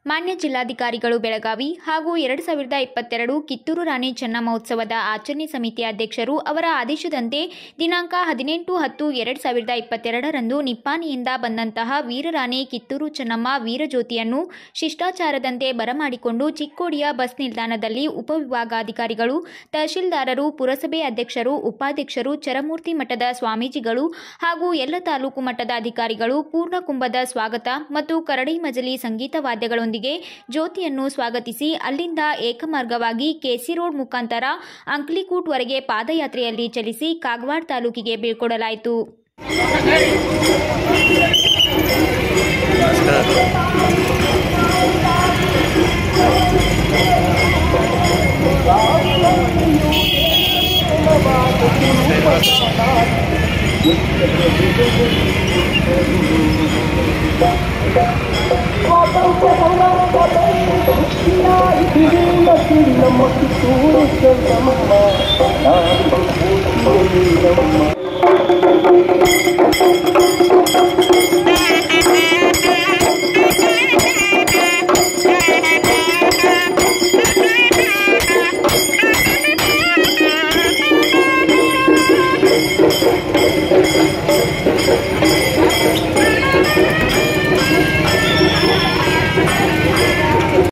ಮಾನ್ಯ ಜಿಲ್ಲಾಧಿಕಾರಿಗಳು ಬೆಳಗಾವಿ ಹಾಗೂ ಎರಡು ಸಾವಿರದ ಇಪ್ಪತ್ತೆರಡು ಕಿತ್ತೂರು ರಾಣಿ ಚೆನ್ನಮೋತ್ಸವದ ಆಚರಣೆ ಸಮಿತಿ ಅಧ್ಯಕ್ಷರು ಅವರ ಆದೇಶದಂತೆ ದಿನಾಂಕ ಹದಿನೆಂಟು ಹತ್ತು ಎರಡು ಸಾವಿರದ ಇಪ್ಪತ್ತೆರಡರಂದು ನಿಪ್ಪಾಣಿಯಿಂದ ಬಂದಂತಹ ವೀರರಾಣಿ ಕಿತ್ತೂರು ಚೆನ್ನಮ್ಮ ವೀರಜ್ಯೋತಿಯನ್ನು ಶಿಷ್ಟಾಚಾರದಂತೆ ಬರಮಾಡಿಕೊಂಡು ಚಿಕ್ಕೋಡಿಯ ಬಸ್ ನಿಲ್ದಾಣದಲ್ಲಿ ಉಪವಿಭಾಗಾಧಿಕಾರಿಗಳು ತಹಶೀಲ್ದಾರರು ಪುರಸಭೆ ಅಧ್ಯಕ್ಷರು ಉಪಾಧ್ಯಕ್ಷರು ಚರಮೂರ್ತಿ ಮಠದ ಸ್ವಾಮೀಜಿಗಳು ಹಾಗೂ ಎಲ್ಲ ತಾಲೂಕು ಮಟ್ಟದ ಅಧಿಕಾರಿಗಳು ಪೂರ್ಣ ಕುಂಭದ ಸ್ವಾಗತ ಮತ್ತು ಕರಡಿ ಮಜಲಿ ಸಂಗೀತ ವಾದ್ಯಗಳೊಂದಿಗೆ ಜ್ಯೋತಿಯನ್ನು ಸ್ವಾಗತಿಸಿ ಅಲ್ಲಿಂದ ಏಕಮಾರ್ಗವಾಗಿ ಕೆಸಿ ರೋಡ್ ಮುಖಾಂತರ ಅಂಕ್ಲಿಕೂಟ್ವರೆಗೆ ಪಾದಯಾತ್ರೆಯಲ್ಲಿ ಚಲಿಸಿ ಕಾಗವಾಡ ತಾಲೂಕಿಗೆ ಬೀಳ್ಕೊಡಲಾಯಿತು ನಮ್ಮ ಕಿತ್ತೂರು ಚೆನ್ನಮ್ಮ